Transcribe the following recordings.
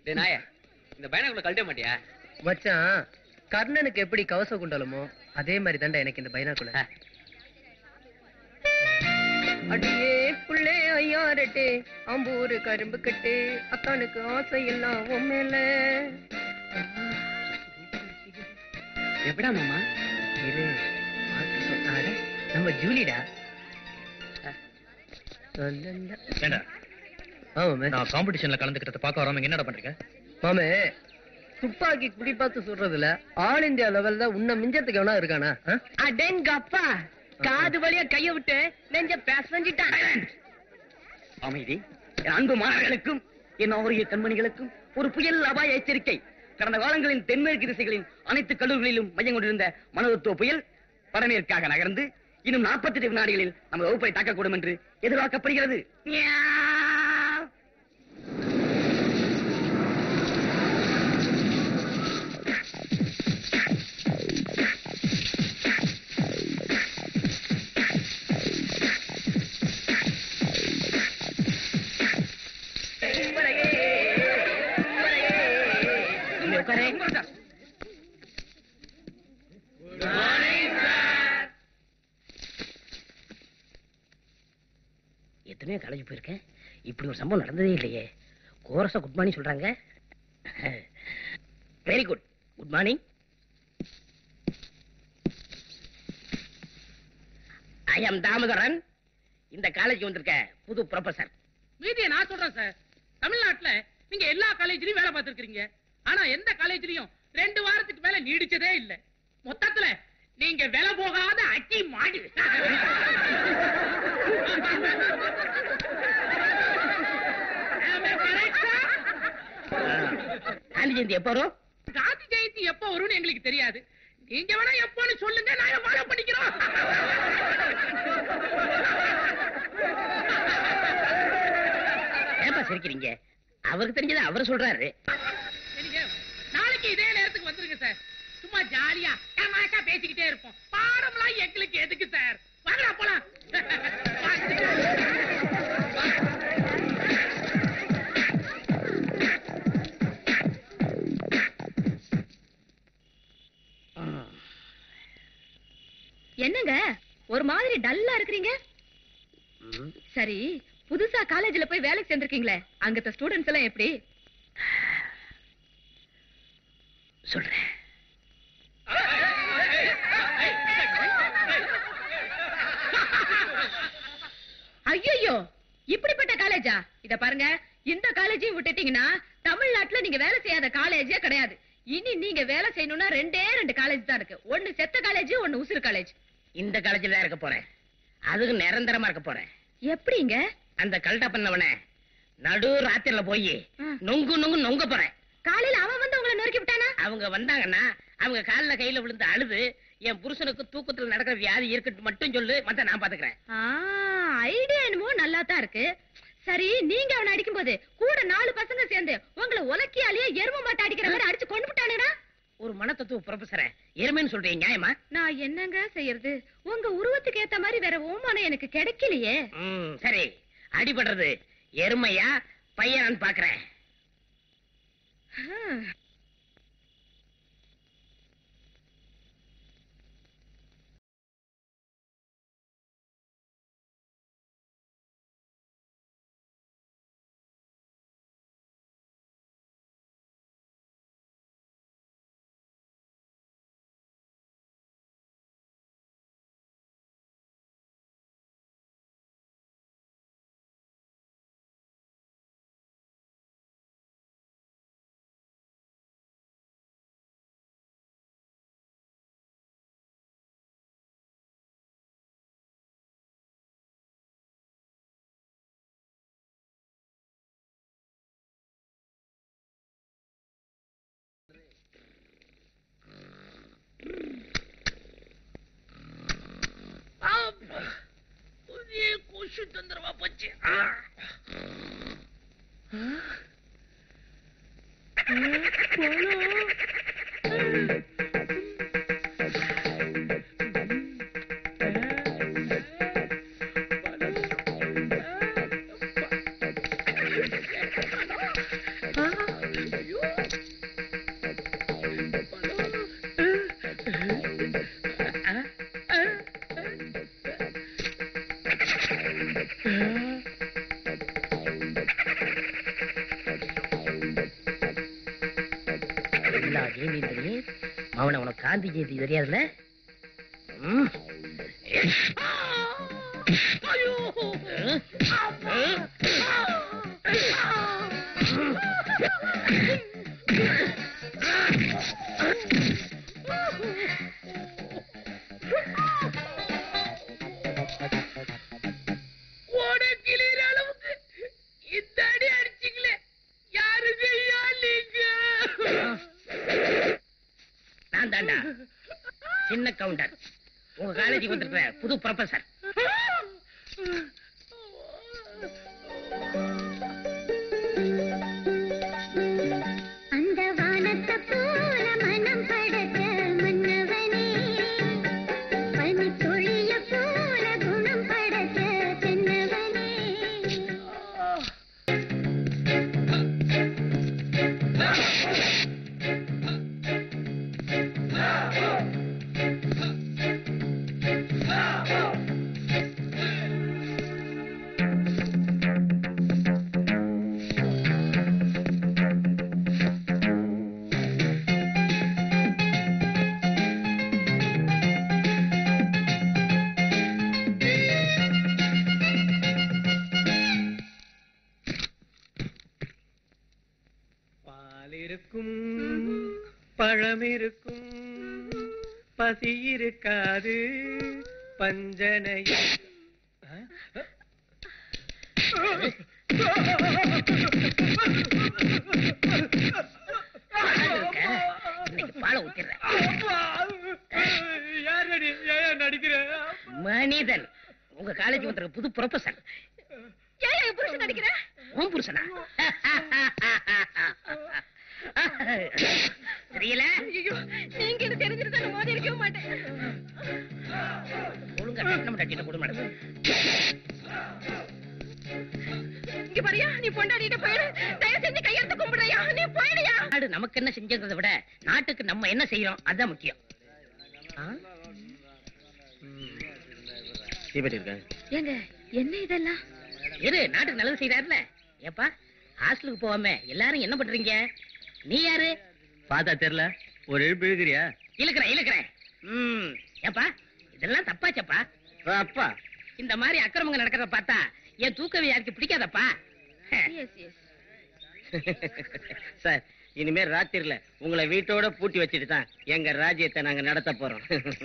டேய் நாய இந்த பைனாக்குள்ள கழட்ட மாட்டியா மச்சான் கர்ணனுக்கு எப்படி கவச குண்டலமோ அதே மாதிரி தாண்டா எனக்கு இந்த பைனாக்குள்ள ஆ. அடியே புள்ளே ஐயாரட்டே அம்பூரு கரும்பு கட்டு அக்கானுக்கு ஆசை எல்லாம் உன் மேல எப்படா மாமா இரு பார்த்து சொல். அட, நம்ம ஜூலிடா சொல்லல. ஏண்டா ஆமாமே நான் காம்படிஷன்ல கலந்துக்கிறத பார்க்க வராம இங்க என்னடா பண்றீங்க மாமே துப்பாக்கி குடி பார்த்து சொல்றதுல ஆல் இந்தியா லெவல்ல உன்னை மிஞ்சத்துக்கு எவனா இருக்கானா ஆ? அடேங்கப்பா காது வழியா கைய விட்டு நெஞ்ச பேசஞ்சிட்டான் அமைதி என் அன்பு மாணவர்களுக்கும் என் ஆரிய கண்மணிகளுக்கும் ஒரு புயல் அபாய எச்சரிக்கை கடந்த காலங்களின் தென்மேற்கு திசைகளின் அனைத்து கல்லூரிகளிலும் மையம் கொண்டிருந்த மனோதத்துவ புயல் வடமேற்காக நகர்ந்து இன்னும் 48 வினாடிகளில் நம்ம வகுப்பை தாக்கக்கூடும் என்று எதிர்பார்க்கப்படுகிறது இங்க உட்காரு. எத்தனையோ காலேஜ் போயிருக்கேன் இப்படி ஒரு சம்பவம் நடந்ததே இல்லையே கோரஸா குட் மார்னிங் சொல்றாங்க very good good morning I am Damodaran இந்த காலேஜ் வந்திருக்க புது ப்ரொஃபசர் மீதியை நான் சொல்றேன் சார் தமிழ்நாட்டுல நீங்க எல்லா காலேஜ்லயும் வேலை பார்த்திருக்கீங்க ஆனா எந்த காலேஜ்லயும் ரெண்டு வாரத்துக்கு மேல நீடிச்சதே இல்ல மொத்தத்துல நீங்க விலை போகாத அக்கி மாடி Am I correct, sir? Gandhi Jayanthi எப்போ வரும் காந்தி ஜெயந்தி எப்ப வரும்னு எங்களுக்கு தெரியாது நீங்க வேணா எப்போன்னு சொல்லுங்க நாங்க ஃபாலோ பண்ணிக்கிறோம் ஏன்பா சிரிக்கிறீங்க அவருக்கு தெரிஞ்சதை அவர் சொல்றாரு நீங்க நாளைக்கு இதே நேரத்துக்கு வந்துருங்க சார் சும்மா ஜாலியா தமாஷா பேசிக்கிட்டே இருப்போம் பாடம்லாம் எங்களுக்கு எதுக்கு சார் வாங்கடா போலாம் என்னங்க ஒரு மாதிரி டல்லா இருக்கிறீங்க ம். சரி புதுசா காலேஜ்ல போய் வேலைக்கு சேர்ந்திருக்கீங்களே அங்கத்த ஸ்டூடெண்ட்ஸ் எல்லாம் எப்படி சொல்றேன் ஐயோ இப்படிப்பட்ட காலேஜா இத பாருங்க இந்த காலேஜையும் விட்டுட்டீங்கன்னா தமிழ்நாட்டுல நீங்க வேலை செய்யாத காலேஜே கிடையாது இனி நீங்க வேலை செய்யணும்னா ரெண்டே ரெண்டு காலேஜ் தான் இருக்கு ஒண்ணு செத்த காலேஜ் ஒண்ணு உசுறு காலேஜ் இந்த காலேஜில் தான் இருக்க போறேன் அதுக்கு நிரந்தரமா இருக்க போறேன் எப்படிங்க அந்த கல்ட்டா பண்ணவன நடு ராத்திரில போய் ம். நொங்கு நொங்கு நொங்க போறேன் காலையில அவன் வந்து உங்களை நொறுக்கி விட்டானா அவங்க வந்தாங்கன்னா அவங்க கால்ல கையில விழுந்து அழுது என் புருஷனுக்கு தூக்கத்துல நடக்கிற வியாதி இருக்கட்டும் மட்டும் சொல்லு மத்த நான் பாத்துக்கிறேன் ஐடியா என்னமோ நல்லா தான் இருக்கு சரி நீங்க அவனை அடிக்கும்போது கூட நாலு பசங்க சேர்ந்து உங்களை உலக்கியாலேயே எரும மாட்டை அடிக்கிற மாதிரி அடிச்சு கொண்டு விட்டானுடா ஒரு மனத்தத்துவ ப்ரொஃபசரை எருமைன்னு சொல்றீங்க நியாயமா நான் என்னங்க செய்யறது உங்க உருவத்துக்கு ஏத்த மாதிரி வேற ஓமானம் எனக்கு கிடைக்கலையே ம், சரி அடிபடுறது எருமையா பையனான்னு பாக்குறேன் ஹம். புதிய கொசு தந்திரமா போச்சு எல்லா கேமையும் தெரியும் அவனை உனக்கு காந்தி ஜெயந்தி தெரியாதுல்ல ம். உனக்கிளிற அளவுக்கு இந்த அடி அடிச்சிங்களே யாருக்கு ஐயா நீங்க நான் தாண்டா சின்ன கவுண்டர் உங்க காலேஜுக்கு வந்திருக்கிற புது ப்ரொஃபசர் அந்த வானத்தை போல மனம் படைத்த மன்னவனே பனித்துளிய போல குணம் படைத்த தென்னவனே பால் இருக்கும் பழம் இருக்கும் பசி இருக்காது பஞ்சனை இன்னைக்கு பாலை ஊத்திடுறேன் யார் நடி ஏன் நடிக்கிற மனிதன் உங்க காலேஜ் வந்திருக்க புது ப்ரொஃபசர் ஏன் என் புருஷன் நடிக்கிற உன் புருஷனா தெரியல ஐயோ நீங்க இது தெரிஞ்சிருந்தா நான் மோதி இருக்கவே மாட்டேன் ஒழுங்கா கட்டணம் கட்டிட்டு கொடு மேடம் இங்க பாரியா நீ பொண்டாடிட்டு போயிடு தயவு செஞ்சு கையெடுத்து கும்பிடுறியா நீ போயிடுயா நாடு நமக்கு என்ன செஞ்சதை விட நாட்டுக்கு நம்ம என்ன செய்யறோம் அதுதான் முக்கியம் தீபெட்டி இருக்க ஏங்க என்ன இதெல்லாம் இரு நாட்டுக்கு நல்லது செய்யறாருல ஏப்பா ஹாஸ்டலுக்கு போகாம எல்லாரும் என்ன பண்றீங்க நீ யாரு பார்த்தா தெரியல ஒரு எழுப்பு எழுக்கிறியா இழுக்கிறேன் இழுக்கிறேன் ம் ஏப்பா இதெல்லாம் தப்பாச்சப்பா அப்பா இந்த மாதிரி அக்கிரமங்க நடக்கிறத பார்த்தா என் தூக்கவி யாருக்கு பிடிக்காதப்பா எஸ் எஸ் சார் இனிமே ராத்திரில உங்களை வீட்டோட பூட்டி வச்சுட்டு தான் எங்க ராஜ்யத்தை நாங்க நடத்த போறோம்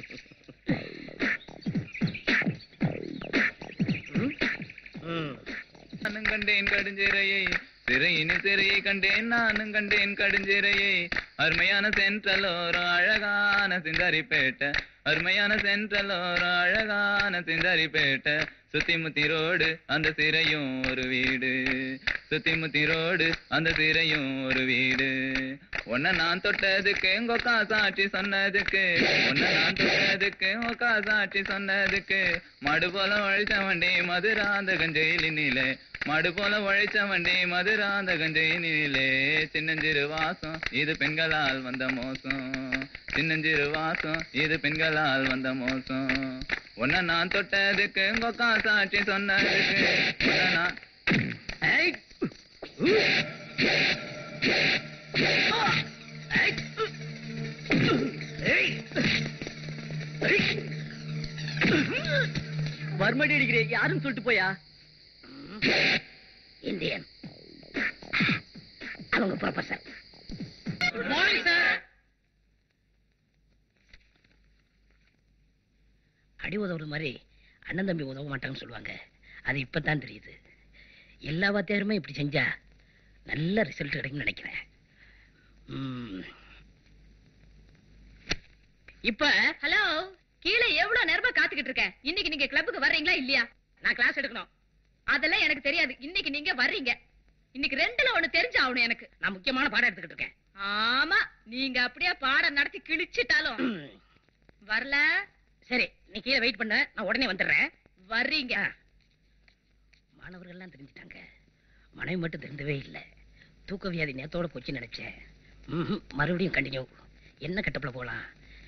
ம், ம். நானும் கண்டேன் கடுஞ்சிறையை சிறையினில் சிறையை கண்டேன் நானும் கண்டேன் கடுஞ்சிறையை அருமையான சென்றலோரோ அழகான சிந்தாரிப்பேட்டை அருமையான சென்றலோரோ அழகான சிந்தாரிப்பேட்டை சுத்தி முத்தி ரோடு அந்த சிறையும் ஒரு வீடு சுத்தி முத்தி ரோடு அந்த சிறையும் ஒரு வீடு உன்னை நான் தொட்டதுக்கு உங்க சாட்சி சொன்னதுக்கு உன்னை நான் தொட்டதுக்கு உங்க சாட்சி சொன்னதுக்கு மடு போல உழைச்ச வண்டி மதுராந்த கஞ்சையிலே மடு போல உழைச்ச வண்டி மதுராந்த கஞ்சையிலே சின்னஞ்சிறு வாசம் இது பெண்களால் வந்த மோசம் சின்னஞ்சிறு வாசம் இது பெண்களால் வந்த மோசம் உன்னை நான் தொட்டதுக்கு உங்க சாட்சி சொன்னதுக்கு உன்னை நான் ஐ! உ! ஆ! ஐ! ஏய்! ஏய்! மறுமடி அடிக்கிறேன் யாரும் சொல்லிட்டு போயா இந்தியன் அவங்க ப்ரொஃபசர் மார்னிங் சார் அடி உதவுற மாதிரி அண்ணன் தம்பி உதவ மாட்டாங்கன்னு சொல்லுவாங்க அது இப்பதான் தெரியுது எல்லா வாத்தியாருமே இப்படி செஞ்சா நல்ல ரிசல்ட் கிடைக்கும்னு நினைக்கிறேன் ம். இப்ப ஹலோ கீழே எவ்வளவு நேரமா காத்துக்கிட்டு இருக்கேன் இன்னைக்கு நீங்க கிளப்புக்கு வர்றீங்களா இல்லையா நான் கிளாஸ் எடுக்கணும் அதெல்லாம் எனக்கு தெரியாது இன்னைக்கு நீங்க வர்றீங்க இன்னைக்கு ரெண்டுல ஒண்ணு தெரிஞ்சு ஆகணும் எனக்கு நான் முக்கியமான பாடம் எடுத்துக்கிட்டு இருக்கேன் ஆமா நீங்க அப்படியே பாடம் நடத்தி கிழிச்சிட்டாலும் ம். வரல சரி நீ கீழே வெயிட் பண்ண நான் உடனே வந்துடுறேன் வர்றீங்க மாணவர்கள்லாம் தெரிஞ்சிட்டாங்க மனைவி மட்டும் தெரிந்தவே இல்லை தூக்க வியாதி நேத்தோட போச்சு நினைச்சேன் ம்ஹும், மறுபடியும் கண்டினியூ என்ன கட்டப்புல போலாம்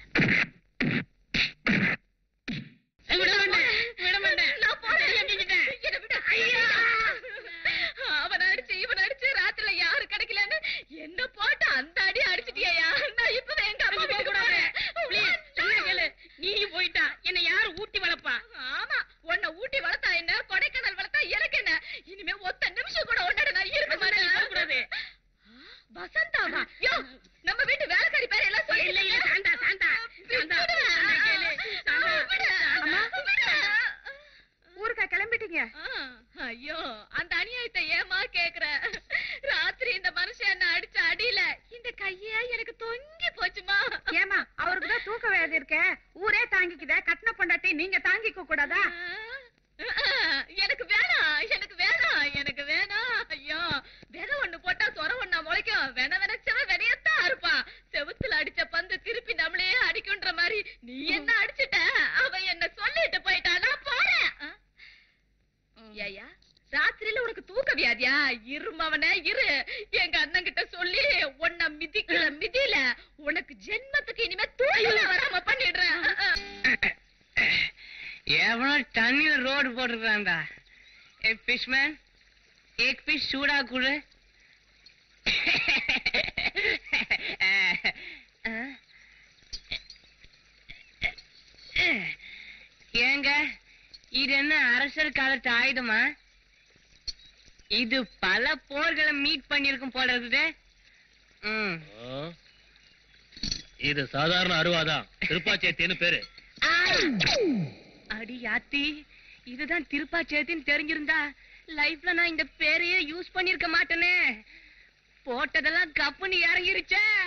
விட மாட்டேன் விட மாட்டேன் நான் போறேன். கையை கட்டிக்கிட்டேன். என்னை விடு. ஐயா! அவனை அடிச்சு இவனை அடிச்சு ராத்திரில யாரு கிடைக்கலன்னு என்ன போட்டு அந்த அடி அடிச்சிட்டியா நான் இப்பதான் எங்க அம்மா அங்க போக வீட்டுக்கு கூடாது. போறேன் Please, சொன்னா கேளு. நீ போயிட்டா என்னை யாரு ஊட்டி வளர்ப்பா ஆமா உன்னை ஊட்டி வளர்த்தா என்ன கொடைக்கானல் வளர்த்தா எனக்கு என்ன இனிமே ஒத்த நிமிஷம் கூட உன்னோட நான் இருக்க நீ போக மாட்டேன் கூடாது வசந்தாவா யோ நம்ம வீட்டு வேலைக்காரி பேர் எல்லாம் சொல்லி இல்ல, இல்ல, சாந்தா, சாந்தா, சாந்தா, சாந்தா கேளு. சாந்தா, சாந்தா. ஊருக்கா கிளம்பிட்டீங்க ஐயோ அந்த அநியாயத்தை ஏமா கேக்குற ராத்திரி இந்த மனுஷன் என்ன அடிச்ச அடியில இந்த கையே எனக்கு தொங்கி போச்சுமா ஏமா அவருக்கு தான் தூக்க வேதி இருக்க ஊரே தாங்கிக்குதே கட்டின பொண்டாட்டி நீங்க தாங்கிக்க கூடாதா எனக்கு வேணாம் எனக்கு வேணாம் எனக்கு வேணாம் ஐயோ விதை ஒண்ணு போட்டா சொர ஒண்ணா முளைக்கும் வென விதைச்சவன் விதையத்தான் இருப்பான் செவுத்துல அடிச்ச பந்து திருப்பி நம்மளையே அடிக்குன்ற மாதிரி நீ என்ன அடிச்சிட்ட அவன் என்ன சொல்லிட்டு போயிட்டா நான் போறேன் ஆ? ஏய்யா ராத்திரியில உனக்கு தூக்க வியாதியா இருமவனே இரு எங்க அண்ணன் கிட்ட சொல்லி உன்னை மிதிக்கிற மிதியில உனக்கு ஜென்மத்துக்கு இனிமே தூக்கமே வராம பண்ணிடுறேன் எவனோ தண்ணியில ரோடு போட்டுருக்கான்டா ஏ ஃபிஷ்மேன் एक पीस சூடா குடு ஏங்க இது என்ன அரசர் காலத்து ஆயுதமா இது பல போர்களை மீட் பண்ணிருக்கும் போல இருக்குது ம் இது சாதாரண அருவாதான் திருப்பாச்சேத்தின்னு பேரு அடி யாத்தி இதுதான் திருப்பாச்சேத்தின்னு தெரிஞ்சிருந்தா லைஃப்ல நான் இந்த பேரையே யூஸ் பண்ணிருக்க மாட்டேனே போட்டதெல்லாம் கப்புன்னு இறங்கிருச்சே